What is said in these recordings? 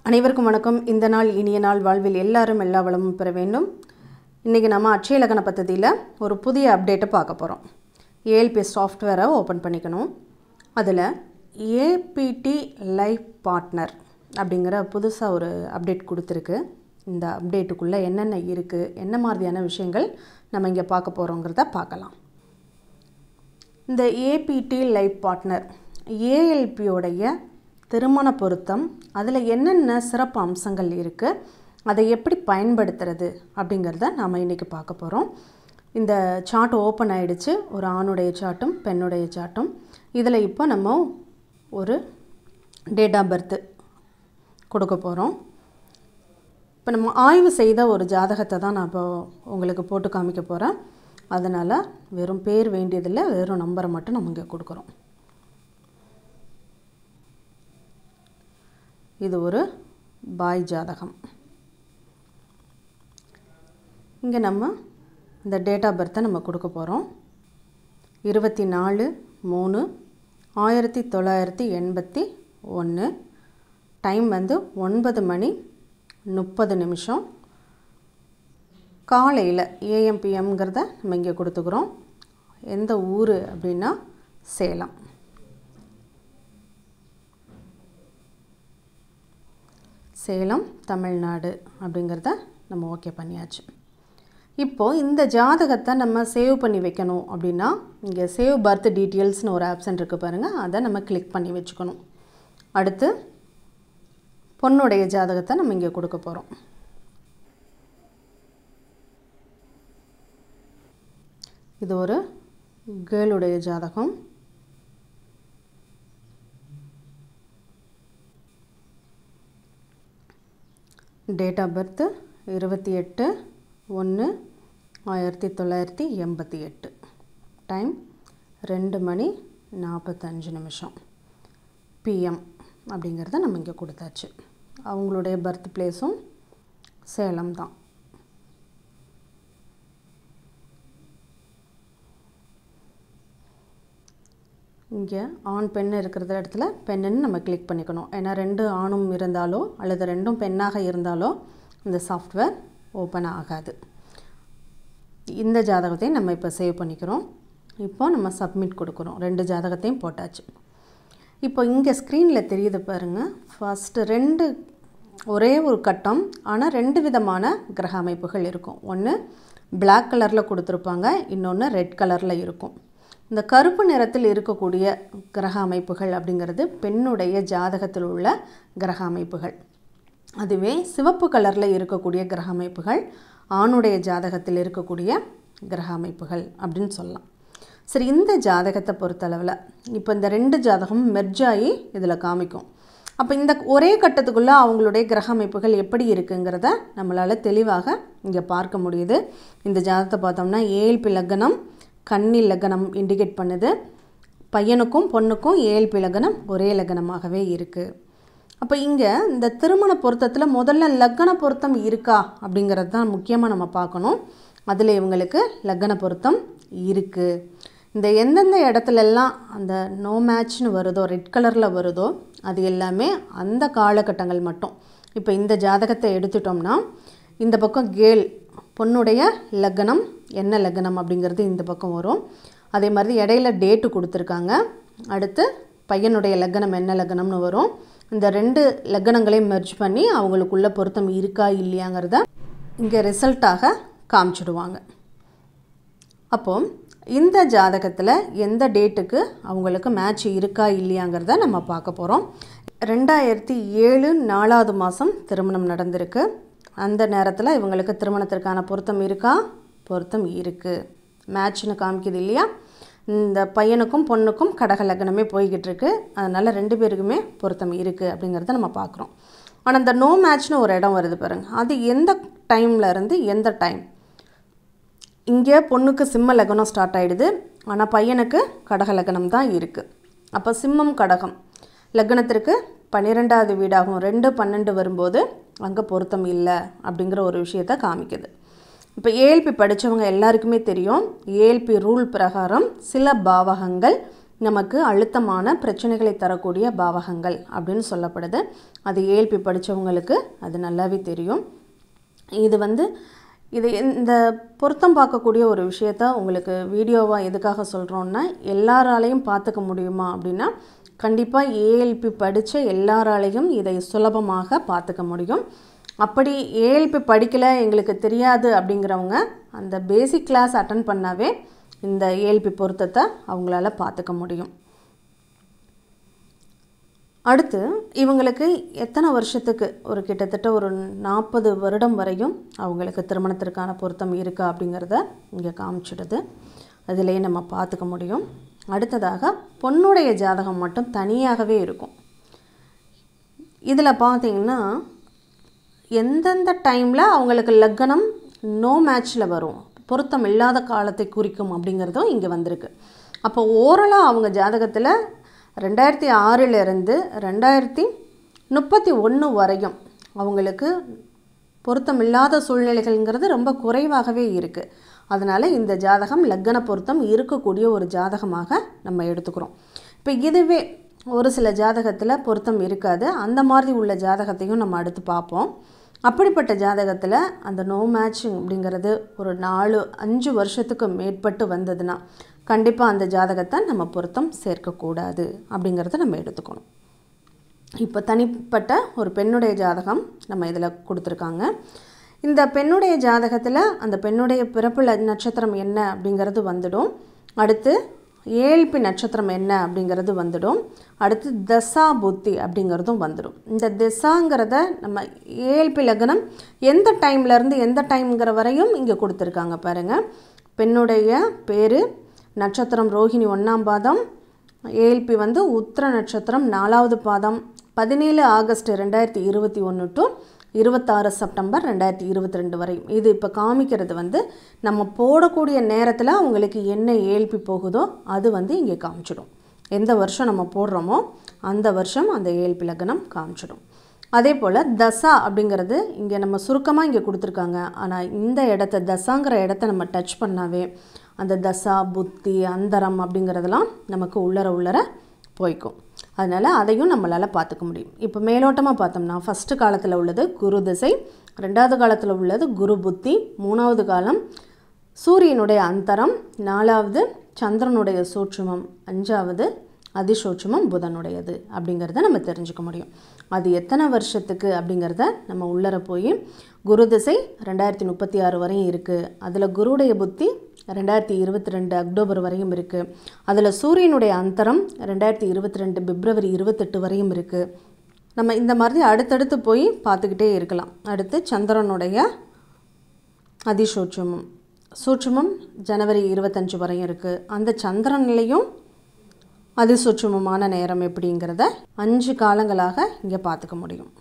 அனைவருக்கும் வணக்கம் இந்த நாள் இனிய நாள் வாழ்வில் எல்லாரும் எல்லா வளமும் பெற வேண்டும் இன்றைக்கி நம்ம அட்சய இலக்கண பദ്ധதியில் ஒரு புதிய அப்டேட்டை பார்க்க போகிறோம் ஏஎல்பி சாஃப்ட்வேரை ஓப்பன் பண்ணிக்கணும் அதில் ஏபிடி லைஃப் பார்ட்னர் அப்படிங்கிற புதுசாக ஒரு அப்டேட் கொடுத்துருக்கு இந்த அப்டேட்டுக்குள்ளே என்னென்ன இருக்குது என்ன மாதிரியான விஷயங்கள் நம்ம இங்கே பார்க்க போகிறோங்கிறத பார்க்கலாம் இந்த ஏபிடி லைஃப் பார்ட்னர் ஏஎல்பியோடைய திருமண பொருத்தம் அதில் என்னென்ன சிறப்பு அம்சங்கள் இருக்குது அதை எப்படி பயன்படுத்துறது அப்படிங்கிறத நாம் இன்றைக்கி பார்க்க போகிறோம் இந்த சார்ட் ஓப்பன் ஆயிடுச்சு ஒரு ஆணுடைய சார்ட்டும் பெண்ணுடைய சார்ட்டும் இதில் இப்போ நம்ம ஒரு டேட் ஆஃப் பர்த்து கொடுக்க போகிறோம் இப்போ நம்ம ஆய்வு செய்த ஒரு ஜாதகத்தை தான் நான் இப்போ உங்களுக்கு போட்டு காமிக்க போகிறேன் அதனால் வெறும் பேர் வேண்டியதில்லை வெறும் நம்பரை மட்டும் நம்ம இங்கே கொடுக்குறோம் இது ஒரு பாய் ஜாதகம் இங்கே நம்ம இந்த டேட் ஆஃப் பர்த்தை நம்ம கொடுக்க போகிறோம் இருபத்தி நாலு மூணு ஆயிரத்தி தொள்ளாயிரத்தி எண்பத்தி ஒன்று டைம் வந்து ஒன்பது மணி முப்பது நிமிஷம் காலையில் ஏஎம்பிஎம்ங்கிறத நம்ம இங்கே கொடுத்துக்கிறோம் எந்த ஊர் அப்படின்னா சேலம் சேலம் தமிழ்நாடு அப்படிங்கிறத நம்ம ஓகே பண்ணியாச்சு இப்போது இந்த ஜாதகத்தை நம்ம சேவ் பண்ணி வைக்கணும் அப்படின்னா இங்கே சேவ் பர்த் டீட்டெயில்ஸ்னு ஒரு ஆப்ஷன் இருக்குது பாருங்கள் அதை நம்ம கிளிக் பண்ணி வச்சுக்கணும் அடுத்து பொண்ணுடைய ஜாதகத்தை நம்ம இங்கே கொடுக்க போகிறோம் இது ஒரு கேர்ளுடைய ஜாதகம் டேட் ஆஃப் பர்த்து இருபத்தி எட்டு ஒன்று ஆயிரத்தி தொள்ளாயிரத்தி எண்பத்தி எட்டு டைம் ரெண்டு மணி நாற்பத்தஞ்சு நிமிஷம் பிஎம் அப்படிங்கிறத நம்ம இங்கே கொடுத்தாச்சு அவங்களுடைய பர்த் பிளேஸும் சேலம் தான் இங்கே ஆண் பெண் இருக்கிற இடத்துல பெண்ணுன்னு நம்ம கிளிக் பண்ணிக்கணும் ஏன்னா ரெண்டு ஆணும் இருந்தாலோ அல்லது ரெண்டும் பெண்ணாக இருந்தாலோ இந்த சாஃப்ட்வேர் ஓப்பன் ஆகாது இந்த ஜாதகத்தையும் நம்ம இப்போ சேவ் பண்ணிக்கிறோம் இப்போ நம்ம சப்மிட் கொடுக்குறோம் ரெண்டு ஜாதகத்தையும் போட்டாச்சு இப்போ இங்கே ஸ்க்ரீனில் தெரியுது பாருங்கள் ஃபஸ்ட்டு ரெண்டு ஒரே ஒரு கட்டம் ஆனால் ரெண்டு விதமான கிரக அமைப்புகள் இருக்கும் ஒன்று பிளாக் கலரில் கொடுத்துருப்பாங்க இன்னொன்று ரெட் கலரில் இருக்கும் இந்த கருப்பு நிறத்தில் இருக்கக்கூடிய கிரக அமைப்புகள் அப்படிங்கிறது பெண்ணுடைய ஜாதகத்தில் உள்ள கிரக அமைப்புகள் அதுவே சிவப்பு கலரில் இருக்கக்கூடிய கிரக அமைப்புகள் ஆணுடைய ஜாதகத்தில் இருக்கக்கூடிய கிரக அமைப்புகள் அப்படின்னு சொல்லலாம் சரி இந்த ஜாதகத்தை பொறுத்தளவில் இப்போ இந்த ரெண்டு ஜாதகமும் மெர்ஜாகி இதில் காமிக்கும் அப்போ இந்த ஒரே கட்டத்துக்குள்ளே அவங்களுடைய கிரக அமைப்புகள் எப்படி இருக்குங்கிறத நம்மளால் தெளிவாக இங்கே பார்க்க முடியுது இந்த ஜாதகத்தை பார்த்தோம்னா ஏழ்பி லக்னம் கன்னி லக்னம் இண்டிகேட் பண்ணுது பையனுக்கும் பொண்ணுக்கும் ஏழ்பி லக்னம் ஒரே லக்னமாகவே இருக்குது அப்போ இங்கே இந்த திருமண பொருத்தத்தில் முதல்ல லக்கண பொருத்தம் இருக்கா அப்படிங்கிறது தான் முக்கியமாக நம்ம பார்க்கணும் அதில் இவங்களுக்கு லக்கண பொருத்தம் இருக்குது இந்த எந்தெந்த இடத்துலலாம் அந்த நோ மேட்ச்னு வருதோ ரெட் கலரில் வருதோ அது எல்லாமே அந்த காலகட்டங்கள் மட்டும் இப்போ இந்த ஜாதகத்தை எடுத்துட்டோம்னா இந்த பக்கம் கேள் பொண்ணுடைய லக்னம் என்ன லக்னம் அப்படிங்கிறது இந்த பக்கம் வரும் அதே மாதிரி இடையில டேட்டு கொடுத்துருக்காங்க அடுத்து பையனுடைய லக்னம் என்ன லக்னம்னு வரும் இந்த ரெண்டு லக்னங்களையும் மெர்ஜ் பண்ணி அவங்களுக்குள்ள பொருத்தம் இருக்கா இல்லையாங்கிறத இங்கே ரிசல்ட்டாக காமிச்சிடுவாங்க அப்போ இந்த ஜாதகத்தில் எந்த டேட்டுக்கு அவங்களுக்கு மேட்ச் இருக்கா இல்லையாங்கிறத நம்ம பார்க்க போகிறோம் ரெண்டாயிரத்தி ஏழு நாலாவது மாதம் திருமணம் நடந்திருக்கு அந்த நேரத்தில் இவங்களுக்கு திருமணத்திற்கான பொருத்தம் இருக்கா பொருத்தம் இருக்குது மேட்ச்னு காமிக்குது இல்லையா இந்த பையனுக்கும் பொண்ணுக்கும் கடக லக்னமே போய்கிட்டு இருக்கு அதனால் ரெண்டு பேருக்குமே பொருத்தம் இருக்குது அப்படிங்கிறத நம்ம பார்க்குறோம் ஆனால் இந்த நோ மேட்ச்னு ஒரு இடம் வருது பாருங்கள் அது எந்த டைமில் இருந்து எந்த டைம் இங்கே பொண்ணுக்கு சிம்ம லக்னம் ஸ்டார்ட் ஆகிடுது ஆனால் பையனுக்கு கடக லக்னம் தான் இருக்குது அப்போ சிம்மம் கடகம் லக்னத்திற்கு பன்னிரெண்டாவது வீடாகும் ரெண்டு பன்னெண்டு வரும்போது அங்கே பொருத்தம் இல்லை அப்படிங்கிற ஒரு விஷயத்த காமிக்குது இப்போ ஏஎல்பி படித்தவங்க எல்லாருக்குமே தெரியும் ஏஎல்பி ரூல் பிரகாரம் சில பாவகங்கள் நமக்கு அழுத்தமான பிரச்சனைகளை தரக்கூடிய பாவகங்கள் அப்படின்னு சொல்லப்படுது அது ஏழ்பி படித்தவங்களுக்கு அது நல்லாவே தெரியும் இது வந்து இது இந்த பொருத்தம் பார்க்கக்கூடிய ஒரு விஷயத்த உங்களுக்கு வீடியோவாக எதுக்காக சொல்கிறோன்னா எல்லாராலையும் பார்த்துக்க முடியுமா அப்படின்னா கண்டிப்பாக ஏஎல்பி படித்த எல்லாராலையும் இதை சுலபமாக பார்த்துக்க முடியும் அப்படி ஏஎல்பி படிக்கலை எங்களுக்கு தெரியாது அப்படிங்கிறவங்க அந்த பேசிக் கிளாஸ் அட்டன் பண்ணாவே இந்த ஏஎல்பி பொருத்தத்தை அவங்களால பார்த்துக்க முடியும் அடுத்து இவங்களுக்கு எத்தனை வருஷத்துக்கு ஒரு கிட்டத்தட்ட ஒரு நாற்பது வருடம் வரையும் அவங்களுக்கு திருமணத்திற்கான பொருத்தம் இருக்கா அப்படிங்கிறத இங்கே காமிச்சிடுது அதிலேயே நம்ம பார்த்துக்க முடியும் அடுத்ததாக பொண்ணுடைய ஜாதகம் மட்டும் தனியாகவே இருக்கும் இதில் பார்த்தீங்கன்னா எந்தெந்த டைமில் அவங்களுக்கு லக்னம் நோ மேட்ச்சில் வரும் பொருத்தம் இல்லாத காலத்தை குறிக்கும் அப்படிங்கிறதும் இங்கே வந்திருக்கு அப்போ ஓரலாக அவங்க ஜாதகத்தில் ரெண்டாயிரத்தி ஆறிலிருந்து ரெண்டாயிரத்தி முப்பத்தி ஒன்று வரையும் அவங்களுக்கு பொருத்தம் இல்லாத சூழ்நிலைகள்ங்கிறது ரொம்ப குறைவாகவே இருக்குது அதனால் இந்த ஜாதகம் லக்கண பொருத்தம் இருக்கக்கூடிய ஒரு ஜாதகமாக நம்ம எடுத்துக்கிறோம் இப்போ இதுவே ஒரு சில ஜாதகத்தில் பொருத்தம் இருக்காது அந்த மாதிரி உள்ள ஜாதகத்தையும் நம்ம அடுத்து பார்ப்போம் அப்படிப்பட்ட ஜாதகத்தில் அந்த நோ மேட்சிங் அப்படிங்கிறது ஒரு நாலு அஞ்சு வருஷத்துக்கு மேற்பட்டு வந்ததுன்னா கண்டிப்பாக அந்த ஜாதகத்தை நம்ம பொருத்தம் சேர்க்கக்கூடாது அப்படிங்கிறத நம்ம எடுத்துக்கணும் இப்போ தனிப்பட்ட ஒரு பெண்ணுடைய ஜாதகம் நம்ம இதில் கொடுத்துருக்காங்க இந்த பெண்ணுடைய ஜாதகத்தில் அந்த பெண்ணுடைய பிறப்பு ல- நட்சத்திரம் என்ன அப்படிங்கிறது வந்துடும் அடுத்து ஏழ்பி நட்சத்திரம் என்ன அப்படிங்கிறது வந்துடும் அடுத்து தசா புத்தி அப்படிங்கிறதும் வந்துடும் இந்த திசாங்கிறத நம்ம ஏழ்பி லக்னம் எந்த டைம்லேருந்து எந்த டைம்ங்கிற வரையும் இங்கே கொடுத்துருக்காங்க பாருங்கள் பெண்ணுடைய பேர் நட்சத்திரம் ரோஹிணி ஒன்றாம் பாதம் ஏஎல்பி வந்து உத்திர நட்சத்திரம் நாலாவது பாதம் பதினேழு ஆகஸ்ட் ரெண்டாயிரத்தி இருபத்தி ஒன்று டு இருபத்தாறு செப்டம்பர் ரெண்டாயிரத்தி இருபத்தி ரெண்டு வரை இது இப்போ காமிக்கிறது வந்து நம்ம போடக்கூடிய நேரத்தில் அவங்களுக்கு என்ன ஏஎல்பி போகுதோ அது வந்து இங்கே காமிச்சிடும் எந்த வருஷம் நம்ம போடுறோமோ அந்த வருஷம் அந்த ஏஎல்பி லக்னம் காமிச்சிடும் அதே போல் தசா அப்படிங்கிறது இங்கே நம்ம சுருக்கமாக இங்கே கொடுத்துருக்காங்க ஆனால் இந்த இடத்த தசாங்கிற இடத்த நம்ம டச் பண்ணாவே அந்த தசா புத்தி அந்தரம் அப்படிங்கிறதெல்லாம் நமக்கு உள்ளர உள்ளர போய்க்கும் அதனால் அதையும் நம்மளால் பார்த்துக்க முடியும் இப்போ மேலோட்டமாக பார்த்தோம்னா ஃபஸ்ட்டு காலத்தில் உள்ளது குரு திசை ரெண்டாவது காலத்தில் உள்ளது குரு புத்தி மூணாவது காலம் சூரியனுடைய அந்தரம் நாலாவது சந்திரனுடைய சூட்சுமம் அஞ்சாவது அதிசூட்சுமம் புதனுடையது அப்படிங்கிறத நம்ம தெரிஞ்சுக்க முடியும் அது எத்தனை வருஷத்துக்கு அப்படிங்கிறத நம்ம உள்ளர போய் குரு திசை ரெண்டாயிரத்தி முப்பத்தி ஆறு வரையும் இருக்குது அதில் குருடைய புத்தி ரெண்டாயிரத்தி இருபத்தி ரெண்டு அக்டோபர் வரையும் இருக்குது அதில் சூரியனுடைய அந்தரம் ரெண்டாயிரத்தி இருபத்தி ரெண்டு பிப்ரவரி இருபத்தெட்டு வரையும் இருக்குது நம்ம இந்த மாதிரி அடுத்தடுத்து போய் பார்த்துக்கிட்டே இருக்கலாம் அடுத்து சந்திரனுடைய அதிசூட்சுமம் சூட்சுமம் ஜனவரி இருபத்தஞ்சு வரையும் இருக்குது அந்த சந்திரன்லேயும் அதிசூட்சுமமான நேரம் எப்படிங்கிறத அஞ்சு காலங்களாக இங்கே பார்த்துக்க முடியும்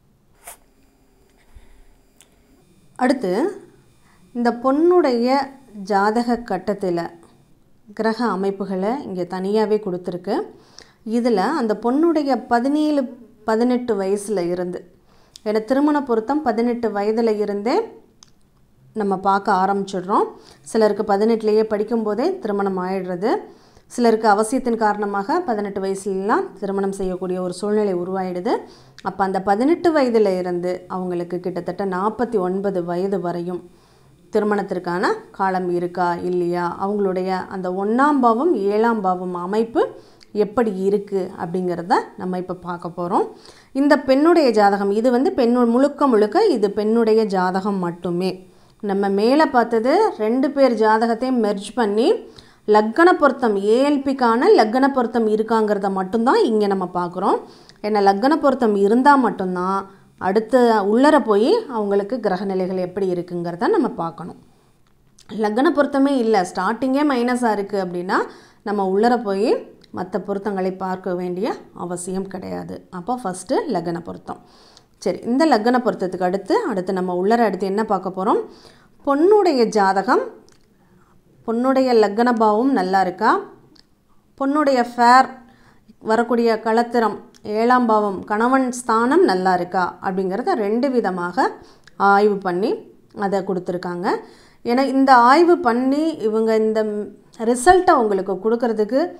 அடுத்து இந்த பொண்ணுடைய ஜாதக கட்டத்தில் கிரக அமைப்புகளை இங்கே தனியாகவே கொடுத்துருக்கு இதில் அந்த பொண்ணுடைய பதினேழு பதினெட்டு வயசில் இருந்து ஏன்னா திருமண பொருத்தம் பதினெட்டு வயதில் இருந்தே நம்ம பார்க்க ஆரம்பிச்சிடுறோம் சிலருக்கு பதினெட்டுலேயே படிக்கும்போதே திருமணம் ஆயிடுறது சிலருக்கு அவசியத்தின் காரணமாக பதினெட்டு வயசுலலாம் திருமணம் செய்யக்கூடிய ஒரு சூழ்நிலை உருவாயிடுது அப்போ அந்த பதினெட்டு வயதில் இருந்து அவங்களுக்கு கிட்டத்தட்ட நாற்பத்தி ஒன்பது வயது வரையும் திருமணத்திற்கான காலம் இருக்கா இல்லையா அவங்களுடைய அந்த ஒன்றாம் பாவம் ஏழாம் பாவம் அமைப்பு எப்படி இருக்குது அப்படிங்கிறத நம்ம இப்போ பார்க்க போகிறோம் இந்த பெண்ணுடைய ஜாதகம் இது வந்து பெண்ணு முழுக்க முழுக்க இது பெண்ணுடைய ஜாதகம் மட்டுமே நம்ம மேலே பார்த்தது ரெண்டு பேர் ஜாதகத்தையும் மெர்ஜ் பண்ணி லக்கண பொருத்தம் ஏஎல்பிக்கான லக்கண பொருத்தம் இருக்காங்கிறத மட்டும்தான் இங்கே நம்ம பார்க்குறோம் ஏன்னா லக்கண பொருத்தம் இருந்தால் மட்டும்தான் அடுத்த உள்ளர போய் அவங்களுக்கு கிரகநிலைகள் எப்படி இருக்குங்கிறத நம்ம பார்க்கணும் லக்ன பொருத்தமே இல்லை ஸ்டார்டிங்கே மைனஸாக இருக்குது அப்படின்னா நம்ம உள்ளர போய் மற்ற பொருத்தங்களை பார்க்க வேண்டிய அவசியம் கிடையாது அப்போ ஃபஸ்ட்டு லக்ன பொருத்தம் சரி இந்த லக்ன பொருத்தத்துக்கு அடுத்து அடுத்து நம்ம உள்ளர அடுத்து என்ன பார்க்க போகிறோம் பொண்ணுடைய ஜாதகம் பொண்ணுடைய லக்ன பாவம் நல்லா இருக்கா பொண்ணுடைய ஃபேர் வரக்கூடிய களத்திரம் ஏழாம் பாவம் கணவன் ஸ்தானம் நல்லா இருக்கா அப்படிங்கிறத ரெண்டு விதமாக ஆய்வு பண்ணி அதை கொடுத்துருக்காங்க ஏன்னா இந்த ஆய்வு பண்ணி இவங்க இந்த ரிசல்ட்டை உங்களுக்கு கொடுக்கறதுக்கு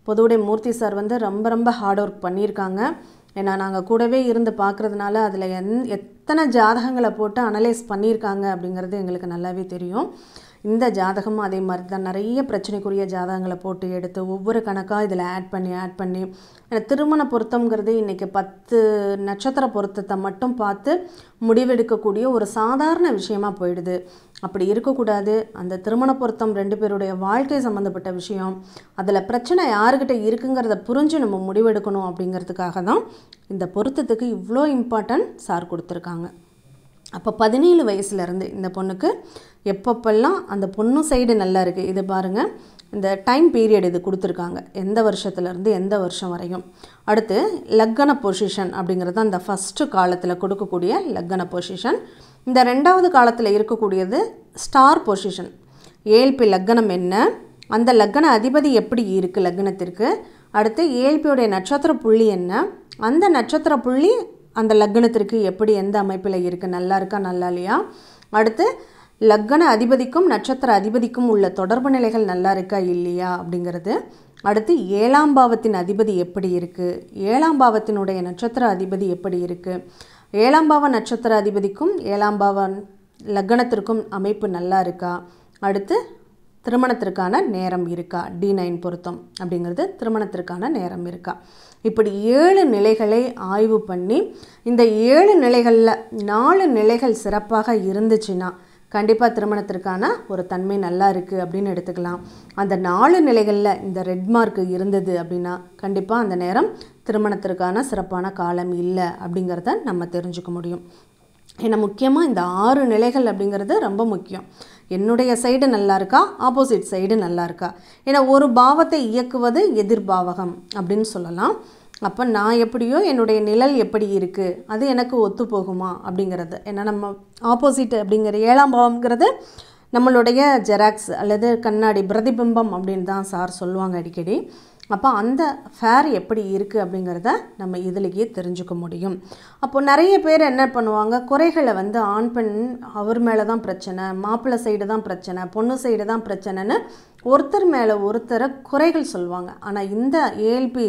பொதுவுடை மூர்த்தி சார் வந்து ரொம்ப ரொம்ப ஹார்ட் ஒர்க் பண்ணியிருக்காங்க ஏன்னா நாங்கள் கூடவே இருந்து பார்க்குறதுனால அதில் எந் எத்தனை ஜாதகங்களை போட்டு அனலைஸ் பண்ணியிருக்காங்க அப்படிங்கிறது எங்களுக்கு நல்லாவே தெரியும் இந்த ஜாதகமும் அதே மாதிரி தான் நிறைய பிரச்சனைக்குரிய ஜாதகங்களை போட்டு எடுத்து ஒவ்வொரு கணக்காக இதில் ஆட் பண்ணி ஆட் பண்ணி ஏன்னா திருமண பொருத்தம்ங்கிறது இன்றைக்கி பத்து நட்சத்திர பொருத்தத்தை மட்டும் பார்த்து முடிவெடுக்கக்கூடிய ஒரு சாதாரண விஷயமா போயிடுது அப்படி இருக்கக்கூடாது அந்த திருமண பொருத்தம் ரெண்டு பேருடைய வாழ்க்கை சம்மந்தப்பட்ட விஷயம் அதில் பிரச்சனை யாருக்கிட்ட இருக்குங்கிறத புரிஞ்சு நம்ம முடிவெடுக்கணும் அப்படிங்கிறதுக்காக தான் இந்த பொருத்தத்துக்கு இவ்வளோ இம்பார்ட்டன்ட் சார் கொடுத்துருக்காங்க அப்போ பதினேழு வயசுலேருந்து இந்த பொண்ணுக்கு எப்பப்பெல்லாம் அந்த பொண்ணு சைடு நல்லா இருக்குது இது பாருங்கள் இந்த டைம் பீரியட் இது கொடுத்துருக்காங்க எந்த வருஷத்துலேருந்து எந்த வருஷம் வரையும் அடுத்து லக்கண பொசிஷன் அப்படிங்கிறது அந்த ஃபஸ்ட்டு காலத்தில் கொடுக்கக்கூடிய லக்கண பொசிஷன் இந்த ரெண்டாவது காலத்தில் இருக்கக்கூடியது ஸ்டார் பொசிஷன் ஏழ்பி லக்கணம் என்ன அந்த லக்கண அதிபதி எப்படி இருக்குது லக்னத்திற்கு அடுத்து ஏழ்பியுடைய நட்சத்திர புள்ளி என்ன அந்த நட்சத்திர புள்ளி அந்த லக்னத்திற்கு எப்படி எந்த அமைப்பில் இருக்குது நல்லா இருக்கா நல்லா இல்லையா அடுத்து லக்கண அதிபதிக்கும் நட்சத்திர அதிபதிக்கும் உள்ள தொடர்பு நிலைகள் நல்லா இருக்கா இல்லையா அப்படிங்கிறது அடுத்து ஏழாம் பாவத்தின் அதிபதி எப்படி இருக்குது ஏழாம் பாவத்தினுடைய நட்சத்திர அதிபதி எப்படி இருக்குது ஏழாம் பாவ நட்சத்திர அதிபதிக்கும் ஏழாம் பாவ லக்னத்திற்கும் அமைப்பு நல்லா இருக்கா அடுத்து திருமணத்திற்கான நேரம் இருக்கா டி நைன் பொருத்தம் அப்படிங்கிறது திருமணத்திற்கான நேரம் இருக்கா இப்படி ஏழு நிலைகளை ஆய்வு பண்ணி இந்த ஏழு நிலைகளில் நாலு நிலைகள் சிறப்பாக இருந்துச்சுன்னா கண்டிப்பாக திருமணத்திற்கான ஒரு தன்மை நல்லா இருக்குது அப்படின்னு எடுத்துக்கலாம் அந்த நாலு நிலைகளில் இந்த ரெட் மார்க் இருந்தது அப்படின்னா கண்டிப்பாக அந்த நேரம் திருமணத்திற்கான சிறப்பான காலம் இல்லை அப்படிங்கிறத நம்ம தெரிஞ்சுக்க முடியும் ஏன்னா முக்கியமாக இந்த ஆறு நிலைகள் அப்படிங்கிறது ரொம்ப முக்கியம் என்னுடைய சைடு நல்லா இருக்கா ஆப்போசிட் சைடு நல்லா இருக்கா ஏன்னா ஒரு பாவத்தை இயக்குவது எதிர்பாவகம் அப்படின்னு சொல்லலாம் அப்போ நான் எப்படியோ என்னுடைய நிழல் எப்படி இருக்குது அது எனக்கு ஒத்து போகுமா அப்படிங்கிறது ஏன்னா நம்ம ஆப்போசிட் அப்படிங்கிற ஏழாம் பாவம்ங்கிறது நம்மளுடைய ஜெராக்ஸ் அல்லது கண்ணாடி பிரதிபிம்பம் அப்படின்னு தான் சார் சொல்லுவாங்க அடிக்கடி அப்போ அந்த ஃபேர் எப்படி இருக்குது அப்படிங்கிறத நம்ம இதுலேயே தெரிஞ்சுக்க முடியும் அப்போ நிறைய பேர் என்ன பண்ணுவாங்க குறைகளை வந்து ஆண் பெண் அவர் மேலே தான் பிரச்சனை மாப்பிள்ளை சைடு தான் பிரச்சனை பொண்ணு சைடு தான் பிரச்சனைன்னு ஒருத்தர் மேலே ஒருத்தரை குறைகள் சொல்லுவாங்க ஆனால் இந்த ஏஎல்பி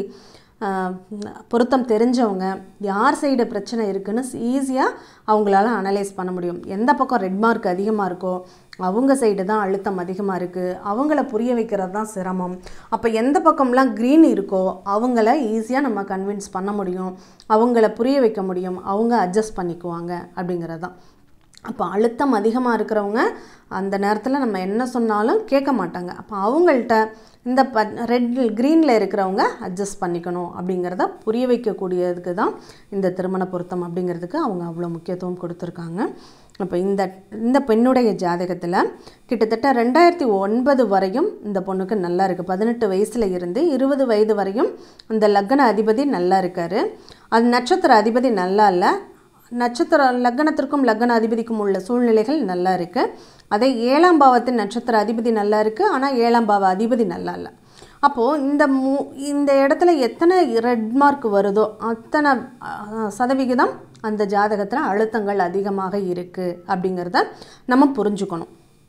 பொருத்தம் தெரிஞ்சவங்க யார் சைடு பிரச்சனை இருக்குன்னு ஈஸியாக அவங்களால அனலைஸ் பண்ண முடியும் எந்த பக்கம் ரெட் மார்க் அதிகமாக இருக்கோ அவங்க சைடு தான் அழுத்தம் அதிகமாக இருக்குது அவங்கள புரிய வைக்கிறது தான் சிரமம் அப்போ எந்த பக்கம்லாம் க்ரீன் இருக்கோ அவங்கள ஈஸியாக நம்ம கன்வின்ஸ் பண்ண முடியும் அவங்கள புரிய வைக்க முடியும் அவங்க அட்ஜஸ்ட் பண்ணிக்குவாங்க அப்படிங்கிறது தான் அப்போ அழுத்தம் அதிகமாக இருக்கிறவங்க அந்த நேரத்தில் நம்ம என்ன சொன்னாலும் கேட்க மாட்டாங்க அப்போ அவங்கள்ட்ட இந்த ப ரெட் க்ரீனில் இருக்கிறவங்க அட்ஜஸ்ட் பண்ணிக்கணும் அப்படிங்கிறத புரிய வைக்கக்கூடியதுக்கு தான் இந்த திருமண பொருத்தம் அப்படிங்கிறதுக்கு அவங்க அவ்வளோ முக்கியத்துவம் கொடுத்துருக்காங்க இப்போ இந்த இந்த பெண்ணுடைய ஜாதகத்தில் கிட்டத்தட்ட ரெண்டாயிரத்தி ஒன்பது வரையும் இந்த பொண்ணுக்கு நல்லா இருக்குது பதினெட்டு வயசில் இருந்து இருபது வயது வரையும் இந்த லக்ன அதிபதி நல்லா இருக்கார் அது நட்சத்திர அதிபதி நல்லா இல்லை நட்சத்திர லக்னத்திற்கும் லக்ன அதிபதிக்கும் உள்ள சூழ்நிலைகள் நல்லா இருக்குது அதே ஏழாம் பாவத்தின் நட்சத்திர அதிபதி நல்லா இருக்குது ஆனால் ஏழாம் பாவ அதிபதி நல்லா இல்லை அப்போது இந்த மூ இந்த இடத்துல எத்தனை ரெட் மார்க் வருதோ அத்தனை அஹ், சதவிகிதம் அந்த ஜாதகத்தில் அழுத்தங்கள் அதிகமாக இருக்குது அப்படிங்கிறத நம்ம புரிஞ்சுக்கணும்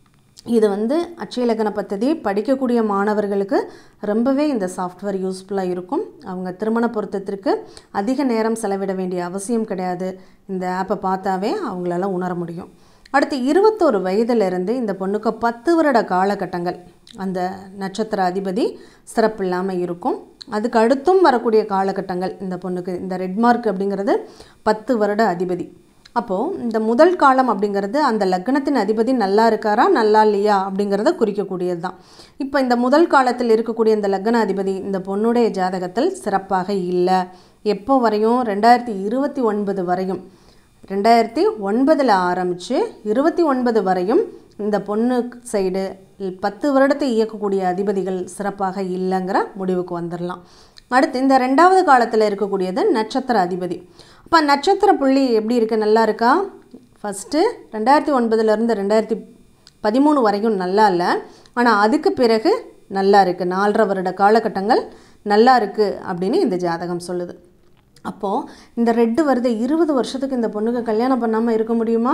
இது வந்து அட்சய லக்ன பദ്ധதி படிக்கக்கூடிய மாணவர்களுக்கு ரொம்பவே இந்த சாஃப்ட்வேர் யூஸ்ஃபுல்லாக இருக்கும் அவங்க திருமண பொருத்தத்திற்கு அதிக நேரம் செலவிட வேண்டிய அவசியம் கிடையாது இந்த ஆப்பை பார்த்தாவே அவங்களால உணர முடியும் அடுத்து இருபத்தோரு வயதிலிருந்து இந்த பொண்ணுக்கு பத்து வருட காலகட்டங்கள் அந்த நட்சத்திர அதிபதி சிறப்பு இல்லாமல் இருக்கும் அதுக்கு அடுத்தும் வரக்கூடிய காலகட்டங்கள் இந்த பொண்ணுக்கு இந்த ரெட் மார்க் அப்படிங்கிறது பத்து வருட அதிபதி அப்போது இந்த முதல் காலம் அப்படிங்கிறது அந்த லக்னத்தின் அதிபதி நல்லா இருக்காரா நல்லா இல்லையா அப்படிங்கிறத குறிக்கக்கூடியது தான் இப்போ இந்த முதல் காலத்தில் இருக்கக்கூடிய இந்த லக்ன அதிபதி இந்த பொண்ணுடைய ஜாதகத்தில் சிறப்பாக இல்லை எப்போ வரையும் ரெண்டாயிரத்தி இருபத்தி ஒன்பது வரையும் ரெண்டாயிரத்தி ஒன்பதில் ஆரம்பித்து இருபத்தி ஒன்பது வரையும் இந்த பொண்ணு சைடு பத்து வருடத்தை இயக்கக்கூடிய அதிபதிகள் சிறப்பாக இல்லைங்கிற முடிவுக்கு வந்துடலாம் அடுத்து இந்த ரெண்டாவது காலத்தில் இருக்கக்கூடியது நட்சத்திர அதிபதி அப்போ நட்சத்திர புள்ளி எப்படி இருக்குது நல்லா இருக்கா ஃபஸ்ட்டு ரெண்டாயிரத்தி ஒன்பதுலேருந்து ரெண்டாயிரத்தி பதிமூணு வரைக்கும் நல்லா இல்லை ஆனால் அதுக்கு பிறகு நல்லா இருக்குது நாலரை வருட காலகட்டங்கள் நல்லா இருக்குது அப்படின்னு இந்த ஜாதகம் சொல்லுது அப்போது இந்த ரெட்டு வருது இருபது வருஷத்துக்கு இந்த பொண்ணுக்கு கல்யாணம் பண்ணாமல் இருக்க முடியுமா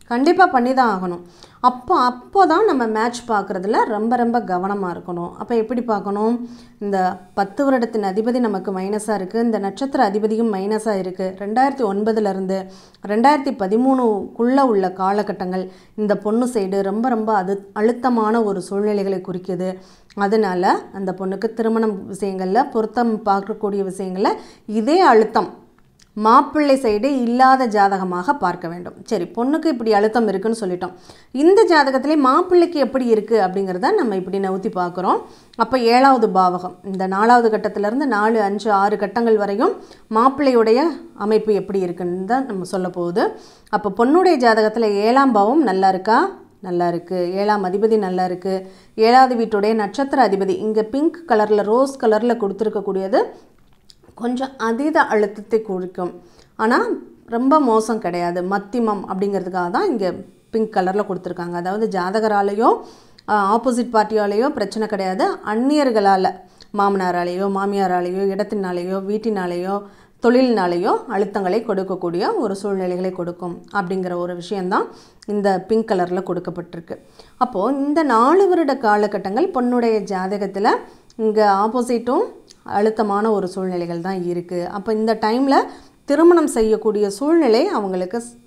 கண்டிப்பாக பண்ணி தான் ஆகணும் அப்போ அப்போ தான் நம்ம மேட்ச் பார்க்குறதுல ரொம்ப ரொம்ப கவனமாக இருக்கணும் அப்போ எப்படி பார்க்கணும் இந்த பத்து வருடத்தின் அதிபதி நமக்கு மைனஸாக இருக்குது இந்த நட்சத்திர அதிபதியும் மைனஸாக இருக்குது ரெண்டாயிரத்தி ஒன்பதுலேருந்து ரெண்டாயிரத்தி பதிமூணுக்குள்ளே உள்ள காலகட்டங்கள் இந்த பொண்ணு சைடு ரொம்ப ரொம்ப அது அழுத்தமான ஒரு சூழ்நிலைகளை குறிக்குது அதனால் அந்த பொண்ணுக்கு திருமணம் விஷயங்களில் பொருத்தம் பார்க்கக்கூடிய விஷயங்களில் இதே அழுத்தம் மாப்பிள்ளை சைடு இல்லாத ஜாதகமாக பார்க்க வேண்டும் சரி பொண்ணுக்கு இப்படி அழுத்தம் இருக்குன்னு சொல்லிட்டோம் இந்த ஜாதகத்திலே மாப்பிள்ளைக்கு எப்படி இருக்குது அப்படிங்கிறத நம்ம இப்படி நவுத்தி பார்க்குறோம் அப்போ ஏழாவது பாவகம் இந்த நாலாவது கட்டத்திலேருந்து நாலு அஞ்சு ஆறு கட்டங்கள் வரையும் மாப்பிள்ளையுடைய அமைப்பு எப்படி இருக்குன்னு தான் நம்ம சொல்ல போகுது அப்போ பொண்ணுடைய ஜாதகத்தில் ஏழாம் பாவம் நல்லா இருக்கா நல்லா இருக்குது ஏழாம் அதிபதி நல்லா இருக்குது ஏழாவது வீட்டுடைய நட்சத்திர அதிபதி இங்கே பிங்க் கலரில் ரோஸ் கலரில் கொடுத்துருக்கக்கூடியது கொஞ்சம் அதீத அழுத்தத்தை குறிக்கும் ஆனால் ரொம்ப மோசம் கிடையாது மத்திமம் அப்படிங்கிறதுக்காக தான் இங்கே பிங்க் கலரில் கொடுத்துருக்காங்க அதாவது ஜாதகராலேயோ ஆப்போசிட் பார்ட்டியாலேயோ பிரச்சனை கிடையாது அந்நியர்களால் மாமனாராலேயோ மாமியாராலேயோ இடத்தினாலேயோ வீட்டினாலேயோ தொழிலினாலேயோ அழுத்தங்களை கொடுக்கக்கூடிய ஒரு சூழ்நிலைகளை கொடுக்கும் அப்படிங்கிற ஒரு விஷயந்தான் இந்த பிங்க் கலரில் கொடுக்கப்பட்டிருக்கு அப்போது இந்த நாலு வருட காலகட்டங்கள் பொண்ணுடைய ஜாதகத்தில் இங்கே ஆப்போசிட்டும் அழுத்தமான ஒரு சூழ்நிலைகள் தான் இருக்குது அப்போ இந்த டைமில் திருமணம் செய்யக்கூடிய சூழ்நிலை அவங்களுக்கு ஸ்-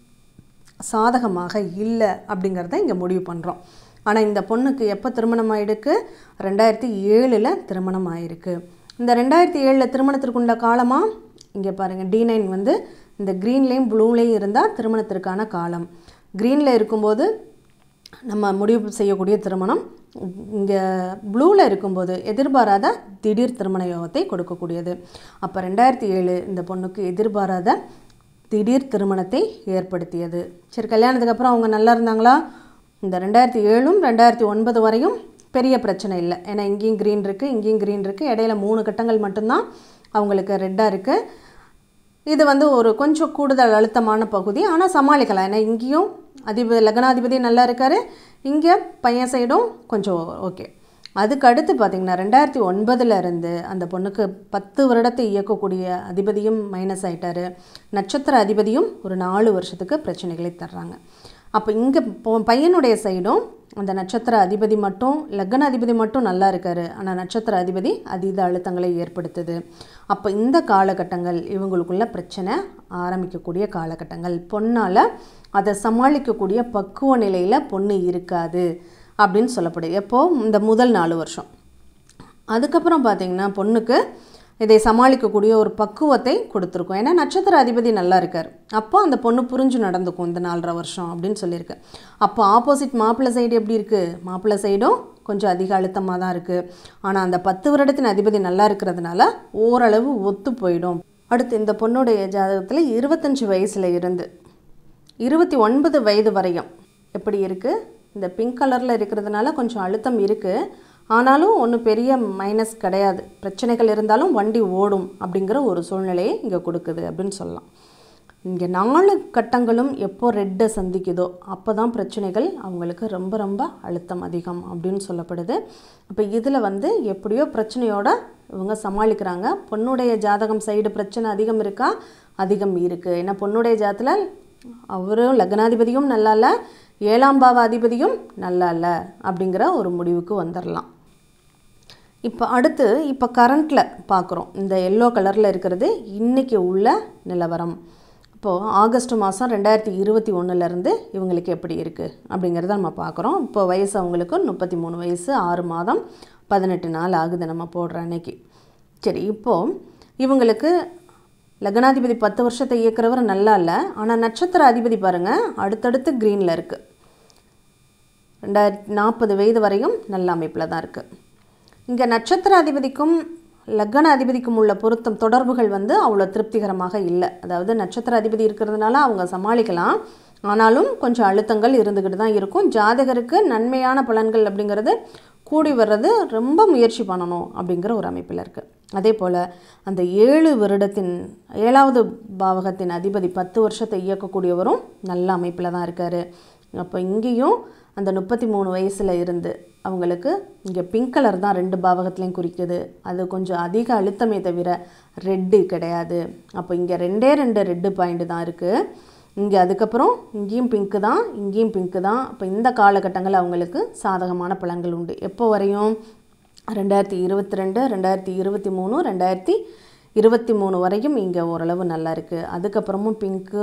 சாதகமாக இல்லை அப்படிங்கிறத இங்கே முடிவு பண்ணுறோம் ஆனால் இந்த பொண்ணுக்கு எப்போ திருமணம் ஆயிருக்கு ரெண்டாயிரத்தி ஏழில் திருமணம் ஆயிருக்கு இந்த ரெண்டாயிரத்தி ஏழில் திருமணத்திற்குள்ள காலமாக இங்கே பாருங்கள் டி நைன் வந்து இந்த க்ரீன்லேயும் ப்ளூலேயும் இருந்தால் திருமணத்திற்கான காலம் க்ரீனில் இருக்கும்போது நம்ம முடிவு செய்யக்கூடிய திருமணம் இங்கே ப்ளூவில் இருக்கும்போது எதிர்பாராத திடீர் திருமண யோகத்தை கொடுக்கக்கூடியது அப்போ ரெண்டாயிரத்தி ஏழு இந்த பொண்ணுக்கு எதிர்பாராத திடீர் திருமணத்தை ஏற்படுத்தியது சரி கல்யாணத்துக்கு அப்புறம் அவங்க நல்லா இருந்தாங்களா இந்த ரெண்டாயிரத்தி ஏழும் ரெண்டாயிரத்தி ஒன்பது வரையும் பெரிய பிரச்சனை இல்லை ஏன்னா இங்கேயும் க்ரீன் இருக்குது இங்கேயும் க்ரீன் இருக்குது இடையில மூணு கட்டங்கள் மட்டும்தான் அவங்களுக்கு ரெட்டாக இருக்குது இது வந்து ஒரு கொஞ்சம் கூடுதல் அழுத்தமான பகுதி ஆனால் சமாளிக்கலாம் ஏன்னா இங்கேயும் அதிபதி லக்னாதிபதி நல்லா இருக்கார் இங்கே பையன் சைடும் கொஞ்சம் ஓகே அதுக்கு அடுத்து பார்த்திங்கன்னா ரெண்டாயிரத்தி ஒன்பதுல இருந்து அந்த பொண்ணுக்கு பத்து வருடத்தை இயக்கக்கூடிய அதிபதியும் மைனஸ் ஆயிட்டாரு நட்சத்திர அதிபதியும் ஒரு நாலு வருஷத்துக்கு பிரச்சனைகளை தர்றாங்க அப்போ இங்கே பையனுடைய சைடும் அந்த நட்சத்திர அதிபதி மட்டும் லக்ன அதிபதி மட்டும் நல்லா இருக்காரு ஆனால் நட்சத்திர அதிபதி அதீத அழுத்தங்களை ஏற்படுத்துது அப்போ இந்த காலகட்டங்கள் இவங்களுக்குள்ள பிரச்சனை ஆரம்பிக்கக்கூடிய காலகட்டங்கள் பொண்ணால் அதை சமாளிக்கக்கூடிய பக்குவ நிலையில் பொண்ணு இருக்காது அப்படின்னு சொல்லப்படுது எப்போ இந்த முதல் நாலு வருஷம் அதுக்கப்புறம் பார்த்தீங்கன்னா பொண்ணுக்கு இதை சமாளிக்கக்கூடிய ஒரு பக்குவத்தை கொடுத்துருக்கோம் ஏன்னா நட்சத்திர அதிபதி நல்லா இருக்கார் அப்போ அந்த பொண்ணு புரிஞ்சு நடந்துக்கும் இந்த நாலரை வருஷம் அப்படின்னு சொல்லியிருக்கு அப்போ ஆப்போசிட் மாப்பிள்ளை சைடு எப்படி இருக்குது மாப்பிள்ளை சைடும் கொஞ்சம் அதிக அழுத்தமாக தான் இருக்குது ஆனால் அந்த பத்து வருடத்தின் அதிபதி நல்லா இருக்கிறதுனால ஓரளவு ஒத்து போயிடும் அடுத்து இந்த பொண்ணுடைய ஜாதகத்தில் இருபத்தஞ்சி வயசில் இருந்து இருபத்தி ஒன்பது வயது வரையும் எப்படி இருக்குது இந்த பிங்க் கலரில் இருக்கிறதுனால கொஞ்சம் அழுத்தம் இருக்குது ஆனாலும் ஒன்றும் பெரிய மைனஸ் கிடையாது பிரச்சனைகள் இருந்தாலும் வண்டி ஓடும் அப்படிங்கிற ஒரு சூழ்நிலையை இங்கே கொடுக்குது அப்படின்னு சொல்லலாம் இங்கே நாலு கட்டங்களும் எப்போ ரெட்டை சந்திக்குதோ அப்போ தான் பிரச்சனைகள் அவங்களுக்கு ரொம்ப ரொம்ப அழுத்தம் அதிகம் அப்படின்னு சொல்லப்படுது அப்போ இதில் வந்து எப்படியோ பிரச்சனையோட இவங்க சமாளிக்கிறாங்க பொண்ணுடைய ஜாதகம் சைடு பிரச்சனை அதிகம் இருக்கா அதிகம் இருக்குது ஏன்னா பொண்ணுடைய ஜாதத்தில் அவரும் லக்னாதிபதியும் நல்லா இல்லை ஏழாம் பாவ அதிபதியும் நல்லா இல்லை அப்படிங்கிற ஒரு முடிவுக்கு வந்துடலாம் இப்போ அடுத்து இப்போ கரண்ட்டில் பார்க்குறோம் இந்த எல்லோ கலரில் இருக்கிறது இன்றைக்கி உள்ள நிலவரம் இப்போது ஆகஸ்ட் மாதம் ரெண்டாயிரத்தி இருபத்தி ஒன்றுலேருந்து இவங்களுக்கு எப்படி இருக்குது அப்படிங்கிறத நம்ம பார்க்குறோம் இப்போ வயசு அவங்களுக்கு முப்பத்தி மூணு வயசு ஆறு மாதம் பதினெட்டு நாள் ஆகுது நம்ம போடுற அன்னைக்கு சரி இப்போது இவங்களுக்கு லக்னாதிபதி பத்து வருஷத்தை இயக்குறவர் நல்லா இல்லை ஆனால் நட்சத்திர அதிபதி பாருங்கள் அடுத்தடுத்து க்ரீனில் இருக்குது ரெண்டாயிரத்தி நாற்பது வயது வரையும் நல்ல அமைப்பில் தான் இருக்குது இங்கே நட்சத்திர அதிபதிக்கும் லக்ன அதிபதிக்கும் உள்ள பொருத்தம் தொடர்புகள் வந்து அவ்வளோ திருப்திகரமாக இல்லை அதாவது நட்சத்திர அதிபதி இருக்கிறதுனால அவங்க சமாளிக்கலாம் ஆனாலும் கொஞ்சம் அழுத்தங்கள் இருந்துக்கிட்டு தான் இருக்கும் ஜாதகருக்கு நன்மையான பலன்கள் அப்படிங்கிறது கூடி வர்றது ரொம்ப முயற்சி பண்ணணும் அப்படிங்கிற ஒரு அமைப்பில் இருக்குது அதே போல் அந்த ஏழு வருடத்தின் ஏழாவது பாவகத்தின் அதிபதி பத்து வருஷத்தை இயக்கக்கூடியவரும் நல்ல அமைப்பில் தான் இருக்கார் அப்போ இங்கேயும் அந்த முப்பத்தி மூணு வயசில் இருந்து அவங்களுக்கு இங்கே பிங்க் கலர் தான் ரெண்டு பாவகத்துலேயும் குறிக்குது அது கொஞ்சம் அதிக அழுத்தமே தவிர ரெட்டு கிடையாது அப்போ இங்கே ரெண்டே ரெண்டு ரெட்டு பாயிண்ட் தான் இருக்குது இங்கே அதுக்கப்புறம் இங்கேயும் பிங்க்கு தான் இங்கேயும் பிங்க்கு தான் இப்போ இந்த காலகட்டங்கள் அவங்களுக்கு சாதகமான பலன்கள் உண்டு எப்போ வரையும் ரெண்டாயிரத்தி இருபத்தி ரெண்டு ரெண்டாயிரத்தி இருபத்தி மூணு ரெண்டாயிரத்தி இருபத்தி மூணு வரைக்கும் இங்கே ஓரளவு நல்லா இருக்குது அதுக்கப்புறமும் பிங்க்கு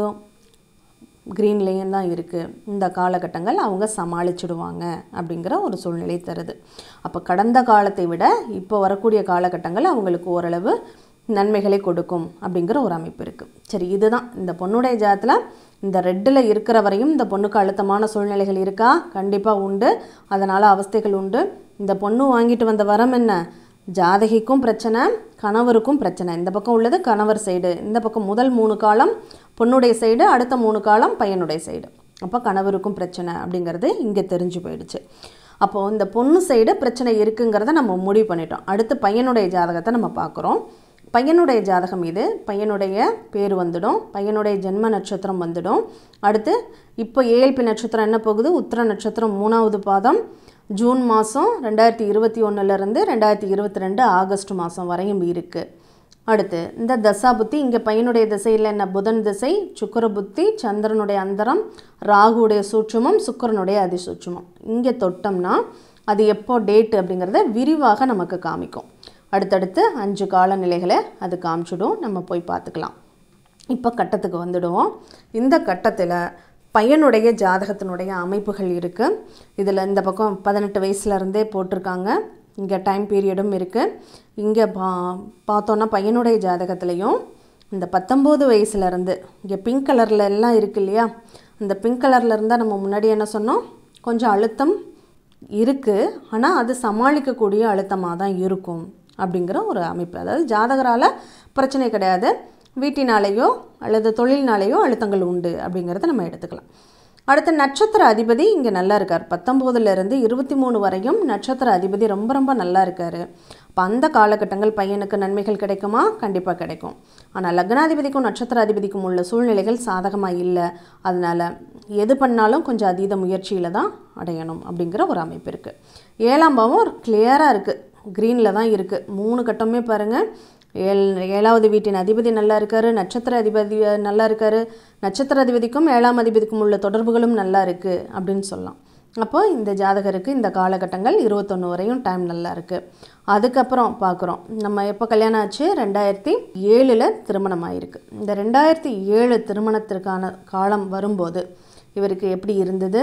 க்ரீன்லேயும் தான் இருக்குது இந்த காலகட்டங்கள் அவங்க சமாளிச்சிடுவாங்க அப்படிங்கிற ஒரு சூழ்நிலை தருது அப்போ கடந்த காலத்தை விட இப்போ வரக்கூடிய காலகட்டங்கள் அவங்களுக்கு ஓரளவு நன்மைகளை கொடுக்கும் அப்படிங்கிற ஒரு அமைப்பு இருக்குது சரி இதுதான் இந்த பொண்ணுடைய ஜாதத்தில் இந்த ரெட்டில் இருக்கிற வரையும் இந்த பொண்ணுக்கு அழுத்தமான சூழ்நிலைகள் இருக்கா கண்டிப்பாக உண்டு அதனால் அவஸ்தைகள் உண்டு இந்த பொண்ணு வாங்கிட்டு வந்த வரம் என்ன ஜாதகிக்கும் பிரச்சனை கணவருக்கும் பிரச்சனை இந்த பக்கம் உள்ளது கணவர் சைடு இந்த பக்கம் முதல் மூணு காலம் பொண்ணுடைய சைடு அடுத்த மூணு காலம் பையனுடைய சைடு அப்போ கணவருக்கும் பிரச்சனை அப்படிங்கிறது இங்கே தெரிஞ்சு போயிடுச்சு அப்போது இந்த பொண்ணு சைடு பிரச்சனை இருக்குங்கிறத நம்ம முடிவு பண்ணிட்டோம் அடுத்து பையனுடைய ஜாதகத்தை நம்ம பார்க்குறோம் பையனுடைய ஜாதகம் இது பையனுடைய பேர் வந்துடும் பையனுடைய ஜென்ம நட்சத்திரம் வந்துடும் அடுத்து இப்போ ஏஎல்பி நட்சத்திரம் என்ன போகுது உத்திர நட்சத்திரம் மூணாவது பாதம் ஜூன் மாதம் ரெண்டாயிரத்தி இருபத்தி ஒன்றுலேருந்து ரெண்டாயிரத்தி இருபத்தி ரெண்டு ஆகஸ்ட் மாதம் வரையும் இருக்குது அடுத்து இந்த தசா புத்தி இங்கே பையனுடைய திசையில் என்ன புதன் திசை சுக்கர புத்தி சந்திரனுடைய அந்தரம் ராகுடைய சூட்சுமம் சுக்கரனுடைய அதிசூட்சுமம் இங்கே தொட்டோம்னா அது எப்போ டேட் அப்படிங்கிறத விரிவாக நமக்கு காமிக்கும் அடுத்தடுத்து அஞ்சு காலநிலைகளை அது காமிச்சிடும் நம்ம போய் பார்த்துக்கலாம் இப்போ கட்டத்துக்கு வந்துடுவோம் இந்த கட்டத்தில் பையனுடைய ஜாதகத்தினுடைய அமைப்புகள் இருக்குது இதில் இந்த பக்கம் பதினெட்டு வயசுலேருந்தே போட்டிருக்காங்க இங்கே டைம் பீரியடும் இருக்குது இங்கே பா பார்த்தோன்னா பையனுடைய ஜாதகத்துலேயும் இந்த பத்தொம்போது வயசுலேருந்து இங்கே பிங்க் கலரில் எல்லாம் இருக்கு இல்லையா இந்த பிங்க் கலரில் இருந்தால் நம்ம முன்னாடி என்ன சொன்னோம் கொஞ்சம் அழுத்தம் இருக்குது ஆனால் அது சமாளிக்கக்கூடிய அழுத்தமாக தான் இருக்கும் அப்படிங்கிற ஒரு அமைப்பு அதாவது ஜாதகரால் பிரச்சனை கிடையாது வீட்டினாலேயோ அல்லது தொழில்னாலேயோ அழுத்தங்கள் உண்டு அப்படிங்கிறத நம்ம எடுத்துக்கலாம் அடுத்த நட்சத்திர அதிபதி இங்கே நல்லா இருக்கார் பத்தொம்போதுலேருந்து இருபத்தி மூணு வரையும் நட்சத்திர அதிபதி ரொம்ப ரொம்ப நல்லா இருக்கார் அப்போ அந்த காலகட்டங்கள் பையனுக்கு நன்மைகள் கிடைக்குமா கண்டிப்பாக கிடைக்கும் ஆனால் லக்னாதிபதிக்கும் நட்சத்திர அதிபதிக்கும் உள்ள சூழ்நிலைகள் சாதகமாக இல்லை அதனால் எது பண்ணாலும் கொஞ்சம் அதீத முயற்சியில் தான் அடையணும் அப்படிங்கிற ஒரு அமைப்பு இருக்குது ஏழாம் பாவம் ஒரு கிளியராக இருக்குது க்ரீனில் தான் இருக்குது மூணு கட்டமே பாருங்கள் ஏழ் ஏழாவது வீட்டின் அதிபதி நல்லா இருக்கார் நட்சத்திர அதிபதி நல்லா இருக்கார் நட்சத்திர அதிபதிக்கும் ஏழாம் அதிபதிக்கும் உள்ள தொடர்புகளும் நல்லா இருக்குது அப்படின்னு சொல்லலாம் அப்போ இந்த ஜாதகருக்கு இந்த காலகட்டங்கள் இருபத்தொன்று வரையும் டைம் நல்லா இருக்குது அதுக்கப்புறம் பார்க்குறோம் நம்ம எப்போ கல்யாணம் ஆச்சு ரெண்டாயிரத்தி ஏழில் திருமணம் ஆயிருக்கு இந்த ரெண்டாயிரத்தி ஏழு திருமணத்திற்கான காலம் வரும்போது இவருக்கு எப்படி இருந்தது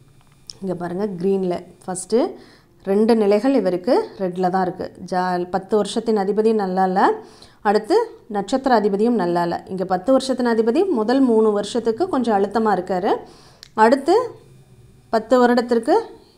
இங்கே பாருங்கள் க்ரீனில் ஃபஸ்ட்டு ரெண்டு நிலைகள் இவருக்கு ரெட்டில் தான் இருக்குது ஜா பத்து வருஷத்தின் அதிபதி நல்லா இல்லை அடுத்து நட்சத்திர அதிபதியும் நல்லா இல்லை இங்கே பத்து வருஷத்தின் அதிபதி முதல் மூணு வருஷத்துக்கு கொஞ்சம் அழுத்தமாக இருக்கார் அடுத்து பத்து வருடத்திற்கு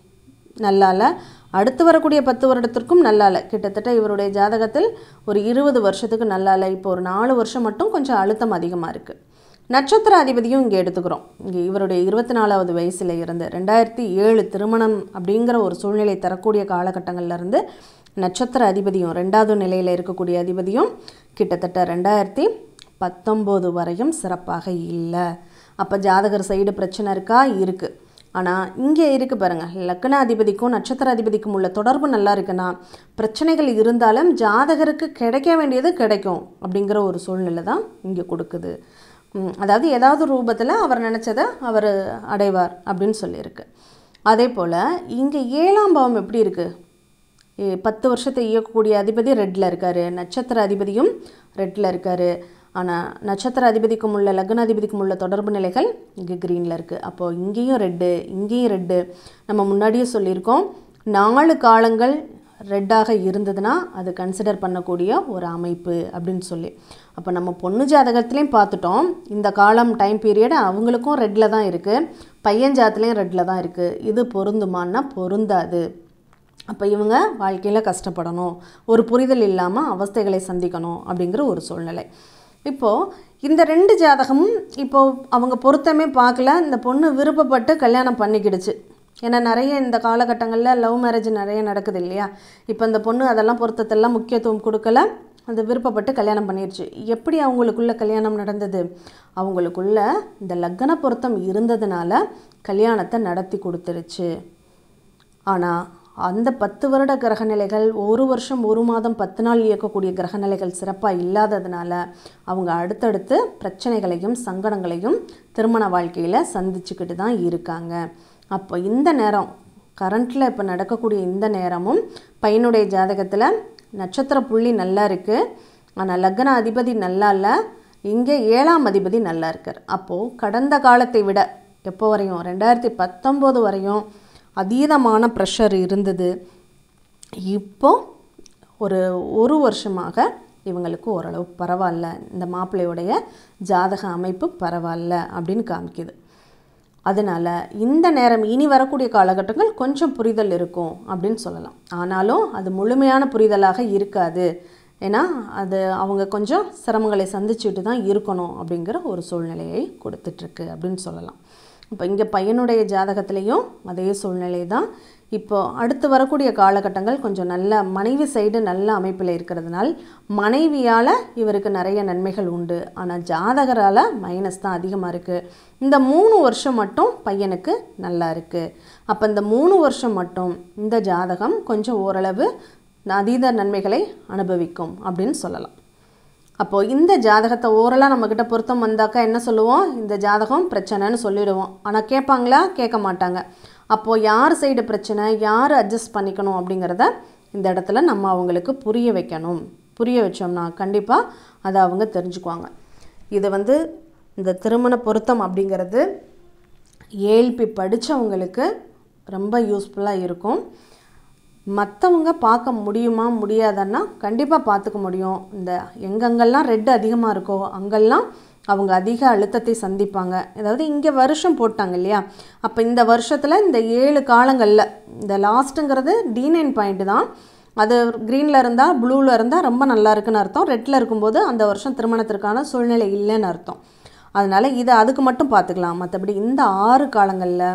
நல்லா இல்லை அடுத்து வரக்கூடிய பத்து வருடத்திற்கும் நல்லா இல்லை கிட்டத்தட்ட இவருடைய ஜாதகத்தில் ஒரு இருபது வருஷத்துக்கு நல்லா இல்லை இப்போ ஒரு நாலு வருஷம் மட்டும் கொஞ்சம் அழுத்தம் அதிகமாக இருக்குது நட்சத்திர அதிபதியும் இங்கே எடுத்துக்கிறோம் இங்கே இவருடைய இருபத்தி நாலாவது வயசில் இருந்து ரெண்டாயிரத்தி ஏழு திருமணம் அப்படிங்கிற ஒரு சூழ்நிலை தரக்கூடிய காலகட்டங்கள்ல இருந்து நட்சத்திர அதிபதியும் ரெண்டாவது நிலையில் இருக்கக்கூடிய அதிபதியும் கிட்டத்தட்ட ரெண்டாயிரத்தி பத்தொம்போது வரையும் சிறப்பாக இல்லை அப்போ ஜாதகர் சைடு பிரச்சனை இருக்கா இருக்குது ஆனால் இங்கே இருக்குது பாருங்கள் லக்ன அதிபதிக்கும் நட்சத்திர அதிபதிக்கும் உள்ள தொடர்பு நல்லா இருக்குன்னா பிரச்சனைகள் இருந்தாலும் ஜாதகருக்கு கிடைக்க வேண்டியது கிடைக்கும் அப்படிங்கிற ஒரு சூழ்நிலை தான் இங்கே கொடுக்குது ம், அதாவது ஏதாவது ரூபத்தில் அவர் நினச்சதை அவர் அடைவார் அப்படின்னு சொல்லியிருக்கு அதே போல் இங்கே ஏழாம் பாவம் எப்படி இருக்குது ஏ, பத்து வருஷத்தை இயக்கக்கூடிய அதிபதி ரெட்டில் இருக்கார் நட்சத்திர அதிபதியும் ரெட்டில் இருக்கார் ஆனால் நட்சத்திர அதிபதிக்கும் உள்ள லக்ன அதிபதிக்கும் உள்ள தொடர்பு நிலைகள் இங்கே க்ரீனில் இருக்குது அப்போது இங்கேயும் ரெட்டு இங்கேயும் ரெட்டு நம்ம முன்னாடியே சொல்லியிருக்கோம் நாலு காலங்கள் ரெட்டாக இருந்ததுன்னா அது கன்சிடர் பண்ணக்கூடிய ஒரு அமைப்பு அப்படின்னு சொல்லி அப்போ நம்ம பொண்ணு ஜாதகத்துலேயும் பார்த்துட்டோம் இந்த காலம் டைம் பீரியட் அவங்களுக்கும் ரெட்டில் தான் இருக்குது பையன் ஜாதத்துலேயும் ரெட்டில் தான் இருக்குது இது பொருந்துமான்னா பொருந்தாது அப்போ இவங்க வாழ்க்கையில் கஷ்டப்படணும் ஒரு புரிதல் இல்லாமல் அவஸ்தைகளை சந்திக்கணும் அப்படிங்கிற ஒரு சூழ்நிலை இப்போது இந்த ரெண்டு ஜாதகமும் இப்போது அவங்க பொருத்தமே பார்க்கல இந்த பொண்ணு விருப்பப்பட்டு கல்யாணம் பண்ணிக்கிடுச்சு ஏன்னா நிறைய இந்த காலகட்டங்களில் லவ் மேரேஜ் நிறைய நடக்குது இல்லையா இப்போ இந்த பொண்ணு அதெல்லாம் பொருத்தத்தெல்லாம் முக்கியத்துவம் கொடுக்கல அது விருப்பப்பட்டு கல்யாணம் பண்ணிடுச்சு எப்படி அவங்களுக்குள்ள கல்யாணம் நடந்தது அவங்களுக்குள்ள இந்த லக்கண பொருத்தம் இருந்ததுனால கல்யாணத்தை நடத்தி கொடுத்துருச்சு ஆனால் அந்த பத்து வருட கிரகநிலைகள் ஒரு வருஷம் ஒரு மாதம் பத்து நாள் இயக்கக்கூடிய கிரகநிலைகள் சிறப்பாக இல்லாததுனால அவங்க அடுத்தடுத்து பிரச்சனைகளையும் சங்கடங்களையும் திருமண வாழ்க்கையில் சந்திச்சுக்கிட்டு தான் இருக்காங்க அப்போ இந்த நேரம் கரண்ட்டில் இப்போ நடக்கக்கூடிய இந்த நேரமும் பையனுடைய ஜாதகத்தில் நட்சத்திர புள்ளி நல்லா இருக்குது ஆனால் லக்ன அதிபதி நல்லா இல்லை இங்கே ஏழாம் அதிபதி நல்லா இருக்கார் அப்போது கடந்த காலத்தை விட எப்போ வரையும் ரெண்டாயிரத்தி பத்தொம்போது வரையும் அதீதமான ப்ரெஷர் இருந்தது இப்போ ஒரு ஒரு வருஷமாக இவங்களுக்கு ஓரளவு பரவாயில்ல இந்த மாப்பிள்ளையுடைய ஜாதக அமைப்பு பரவாயில்ல அப்படின்னு காமிக்குது அதனால் இந்த நேரம் இனி வரக்கூடிய காலகட்டங்கள் கொஞ்சம் புரிதல் இருக்கும் அப்படின்னு சொல்லலாம் ஆனாலும் அது முழுமையான புரிதலாக இருக்காது ஏன்னா அது அவங்க கொஞ்சம் சிரமங்களை சந்திச்சுட்டு தான் இருக்கணும் அப்படிங்கிற ஒரு சூழ்நிலையை கொடுத்துட்ருக்கு அப்படின்னு சொல்லலாம் இப்போ இங்கே பையனுடைய ஜாதகத்திலையும் அதே சூழ்நிலை தான் இப்போ அடுத்து வரக்கூடிய காலகட்டங்கள் கொஞ்சம் நல்ல மனைவி சைடு நல்ல அமைப்பில் இருக்கிறதுனால் மனைவியால் இவருக்கு நிறைய நன்மைகள் உண்டு ஆனால் ஜாதகரால் மைனஸ் தான் அதிகமாக இருக்குது இந்த மூணு வருஷம் மட்டும் பையனுக்கு நல்லா இருக்குது அப்போ இந்த மூணு வருஷம் மட்டும் இந்த ஜாதகம் கொஞ்சம் ஓரளவு அதீத நன்மைகளை அனுபவிக்கும் அப்படின்னு சொல்லலாம் அப்போது இந்த ஜாதகத்தை ஓரலாக நம்மக்கிட்ட பொருத்தம் வந்தாக்கா என்ன சொல்லுவோம் இந்த ஜாதகம் பிரச்சனைன்னு சொல்லிடுவோம் ஆனால் கேட்பாங்களா கேட்க மாட்டாங்க அப்போது யார் சைடு பிரச்சனை யார் அட்ஜஸ்ட் பண்ணிக்கணும் அப்படிங்கிறத இந்த இடத்துல நம்ம அவங்களுக்கு புரிய வைக்கணும் புரிய வச்சோம்னா கண்டிப்பாக அதை அவங்க தெரிஞ்சுக்குவாங்க இது வந்து இந்த திருமண பொருத்தம் அப்படிங்கிறது ஏழ்பி படித்தவங்களுக்கு ரொம்ப யூஸ்ஃபுல்லாக இருக்கும் மற்றவங்க பார்க்க முடியுமா முடியாதன்னா கண்டிப்பாக பார்த்துக்க முடியும் இந்த எங்கெங்கெல்லாம் ரெட் அதிகமாக இருக்கோ அங்கெல்லாம் அவங்க அதிக அழுத்தத்தை சந்திப்பாங்க அதாவது இங்கே வருஷம் போட்டாங்க இல்லையா அப்போ இந்த வருஷத்தில் இந்த ஏழு காலங்களில் இந்த லாஸ்ட்டுங்கிறது டி நைன் பாயிண்ட் தான் அது க்ரீனில் இருந்தால் ப்ளூவில் இருந்தால் ரொம்ப நல்லா இருக்குன்னு அர்த்தம் ரெட்டில் இருக்கும்போது அந்த வருஷம் திருமணத்திற்கான சூழ்நிலை இல்லைன்னு அர்த்தம் அதனால் இதை அதுக்கு மட்டும் பார்த்துக்கலாம் மற்றபடி இந்த ஆறு காலங்களில்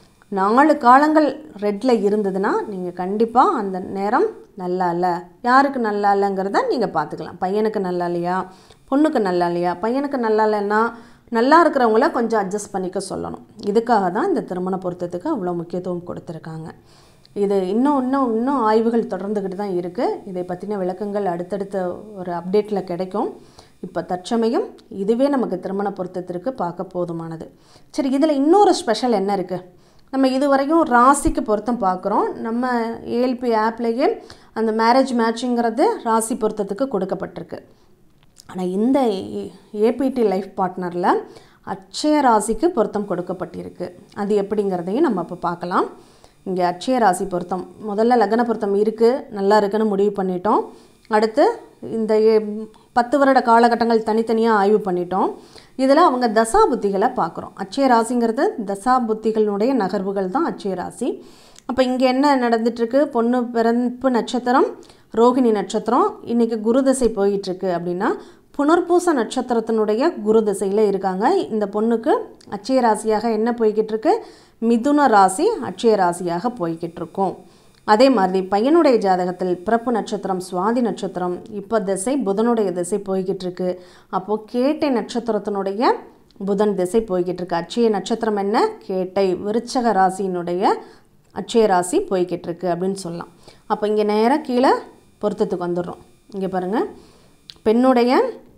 நாலு காலங்கள் ரெட்டில் இருந்ததுன்னா நீங்கள் கண்டிப்பாக அந்த நேரம் நல்லா இல்லை யாருக்கு நல்லா இல்லைங்கிறத நீங்கள் பார்த்துக்கலாம் பையனுக்கு நல்லா இல்லையா பொண்ணுக்கு நல்லா இல்லையா பையனுக்கு நல்லா இல்லைன்னா நல்லா இருக்கிறவங்கள கொஞ்சம் அட்ஜஸ்ட் பண்ணிக்க சொல்லணும் இதுக்காக தான் இந்த திருமண பொருத்தத்துக்கு அவ்வளோ முக்கியத்துவம் கொடுத்துருக்காங்க இது இன்னும் இன்னும் இன்னும் ஆய்வுகள் தொடர்ந்துக்கிட்டு தான் இருக்குது இதை பற்றின விளக்கங்கள் அடுத்தடுத்த ஒரு அப்டேட்டில் கிடைக்கும் இப்போ தற்சமயம் இதுவே நமக்கு திருமண பொருத்தத்திற்கு பார்க்க போதுமானது சரி இதில் இன்னொரு ஸ்பெஷல் என்ன இருக்குது நம்ம இது வரைக்கும் ராசிக்கு பொருத்தம் பார்க்குறோம் நம்ம ஏஎல்பி ஆப்லேயே அந்த மேரேஜ் மேட்சிங்கிறது ராசி பொருத்தத்துக்கு கொடுக்கப்பட்டிருக்கு ஆனால் இந்த ஏபிடி லைஃப் பார்ட்னரில் அட்சய ராசிக்கு பொருத்தம் கொடுக்கப்பட்டிருக்கு அது எப்படிங்கிறதையும் நம்ம இப்போ பார்க்கலாம் இங்கே அட்சய ராசி பொருத்தம் முதல்ல லக்ன பொருத்தம் இருக்குது நல்லா இருக்குன்னு முடிவு பண்ணிட்டோம் அடுத்து இந்த ஏ- பத்து வருட காலகட்டங்கள் தனித்தனியாக ஆய்வு பண்ணிட்டோம் இதில் அவங்க தசா புத்திகளை பார்க்குறோம் அட்சய ராசிங்கிறது தசா புத்திகளுடைய நகர்வுகள் தான் அட்சய ராசி அப்போ இங்கே என்ன நடந்துட்டுருக்கு பொண்ணு பிறப்பு நட்சத்திரம் ரோகிணி நட்சத்திரம் இன்றைக்கி குரு திசை போயிட்டுருக்கு அப்படின்னா புனர்பூச நட்சத்திரத்தினுடைய குரு திசையில் இருக்காங்க இந்த பொண்ணுக்கு அட்சய ராசியாக என்ன போய்கிட்டு இருக்கு மிதுன ராசி அட்சய ராசியாக போய்கிட்டு இருக்கும் அதே மாதிரி பையனுடைய ஜாதகத்தில் பிறப்பு நட்சத்திரம் சுவாதி நட்சத்திரம் இப்போ திசை புதனுடைய திசை போய்கிட்டு இருக்கு அப்போது கேட்டை நட்சத்திரத்தினுடைய புதன் திசை போய்கிட்டு இருக்கு அட்சய நட்சத்திரம் என்ன கேட்டை விருச்சக ராசியினுடைய அட்சய ராசி போய்கிட்டு இருக்கு அப்படின்னு சொல்லலாம் அப்போ இங்கே நேராக கீழே பொருத்தத்துக்கு வந்துடுறோம் இங்கே பாருங்கள் பெண்ணுடைய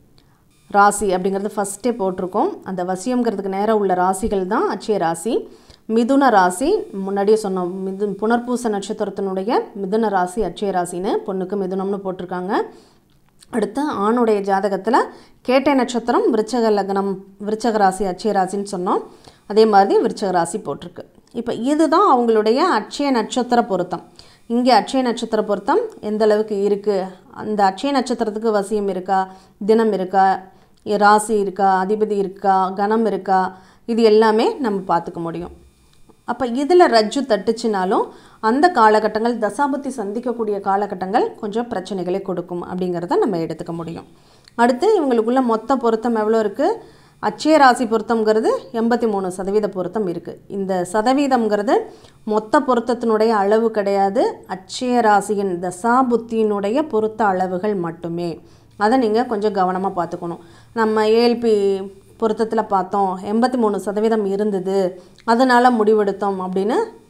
ராசி அப்படிங்கிறது ஃபஸ்ட்டே போட்டிருக்கோம் அந்த வசியம்ங்கிறதுக்கு நேராக உள்ள ராசிகள் தான் அட்சய ராசி மிதுன ராசி முன்னாடியே சொன்னோம் மிது புனர்பூச நட்சத்திரத்தினுடைய மிதுன ராசி அட்சய ராசின்னு பொண்ணுக்கு மிதுனம்னு போட்டிருக்காங்க அடுத்து ஆணுடைய ஜாதகத்தில் கேட்டை நட்சத்திரம் விருச்சக லக்னம் விருச்சக ராசி அட்சய ராசின்னு சொன்னோம் அதே மாதிரி விருச்சக ராசி போட்டிருக்கு இப்போ இதுதான் அவங்களுடைய அட்சய நட்சத்திர பொருத்தம் இங்கே அட்சய நட்சத்திர பொருத்தம் எந்த அளவுக்கு இருக்குது அந்த அட்சய நட்சத்திரத்துக்கு வசியம் இருக்கா தினம் இருக்கா ராசி இருக்கா அதிபதி இருக்கா கணம் இருக்கா இது எல்லாமே நம்ம பார்த்துக்க முடியும் அப்போ இதில் ரஜ்ஜு தட்டுச்சுனாலும் அந்த காலகட்டங்கள் தசாபுத்தி சந்திக்கக்கூடிய காலகட்டங்கள் கொஞ்சம் பிரச்சனைகளை கொடுக்கும் அப்படிங்கிறத நம்ம எடுத்துக்க முடியும் அடுத்து இவங்களுக்குள்ள மொத்த பொருத்தம் எவ்வளோ இருக்குது அச்சய ராசி பொருத்தம்ங்கிறது எண்பத்தி மூணு சதவீத பொருத்தம் இருக்குது இந்த சதவீதம்ங்கிறது மொத்த பொருத்தத்தினுடைய அளவு கிடையாது அச்சய ராசியின் தசாபுத்தியினுடைய பொருத்த அளவுகள் மட்டுமே அதை நீங்கள் கொஞ்சம் கவனமாக பார்த்துக்கணும் நம்ம ஏஎல்பி பொருத்தத்தில் பார்த்தோம் எண்பத்தி மூணு சதவீதம் இருந்தது அதனால் முடிவெடுத்தோம் அப்படின்னு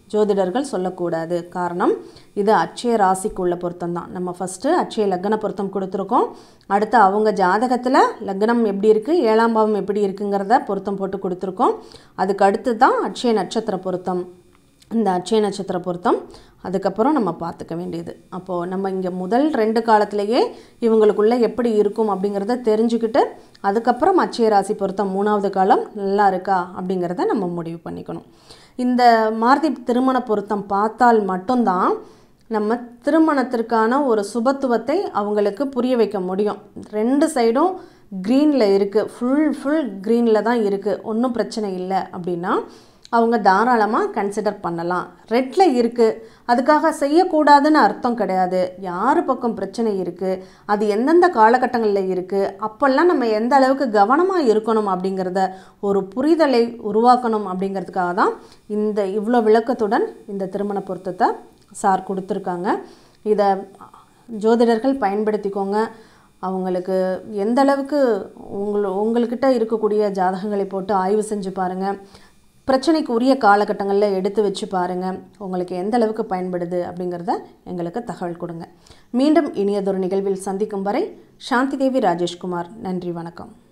ஜோதிடர்கள் சொல்லக்கூடாது காரணம் இது அட்சய ராசிக்குள்ள பொருத்தம் தான் நம்ம ஃபஸ்ட்டு அட்சய லக்ன பொருத்தம் கொடுத்துருக்கோம் அடுத்து அவங்க ஜாதகத்தில் லக்னம் எப்படி இருக்குது ஏழாம் பாவம் எப்படி இருக்குங்கிறத பொருத்தம் போட்டு கொடுத்துருக்கோம் அதுக்கு அடுத்து தான் அட்சய நட்சத்திர பொருத்தம் இந்த அட்சய நட்சத்திர பொருத்தம் அதுக்கப்புறம் நம்ம பார்த்துக்க வேண்டியது அப்போது நம்ம இங்கே முதல் ரெண்டு காலத்திலேயே இவங்களுக்குள்ள எப்படி இருக்கும் அப்படிங்கிறத தெரிஞ்சுக்கிட்டு அதுக்கப்புறம் அட்சய ராசி பொருத்தம் மூணாவது காலம் நல்லா இருக்கா அப்படிங்கிறத நம்ம முடிவு பண்ணிக்கணும் இந்த மாருதி திருமண பொருத்தம் பார்த்தால் மட்டும்தான் நம்ம திருமணத்திற்கான ஒரு சுபத்துவத்தை அவங்களுக்கு புரிய வைக்க முடியும் ரெண்டு சைடும் க்ரீனில் இருக்குது ஃபுல் ஃபுல் க்ரீனில் தான் இருக்குது ஒன்றும் பிரச்சனை இல்லை அப்படின்னா அவங்க தாராளமாக கன்சிடர் பண்ணலாம் ரெட்டில் இருக்குது அதுக்காக செய்யக்கூடாதுன்னு அர்த்தம் கிடையாது யார் பக்கம் பிரச்சனை இருக்குது அது எந்தெந்த காலகட்டங்களில் இருக்குது அப்போல்லாம் நம்ம எந்த அளவுக்கு கவனமாக இருக்கணும் அப்படிங்கிறத ஒரு புரிதலை உருவாக்கணும் அப்படிங்கிறதுக்காக தான் இந்த இவ்வளோ விளக்கத்துடன் இந்த திருமண பொருத்தத்தை சார் கொடுத்துருக்காங்க இதை ஜோதிடர்கள் பயன்படுத்திக்கோங்க அவங்களுக்கு எந்த அளவுக்கு உங்கள் உங்கள்கிட்ட இருக்கக்கூடிய ஜாதகங்களை போட்டு ஆய்வு செஞ்சு பாருங்கள் பிரச்சனைக்கு உரிய காலகட்டங்களில் எடுத்து வச்சு பாருங்கள் உங்களுக்கு எந்த அளவுக்கு பயன்படுது அப்படிங்கிறத எங்களுக்கு தகவல் கொடுங்க மீண்டும் இனியதொரு நிகழ்வில் சந்திக்கும் வரை சாந்தி தேவி ராஜேஷ்குமார் நன்றி வணக்கம்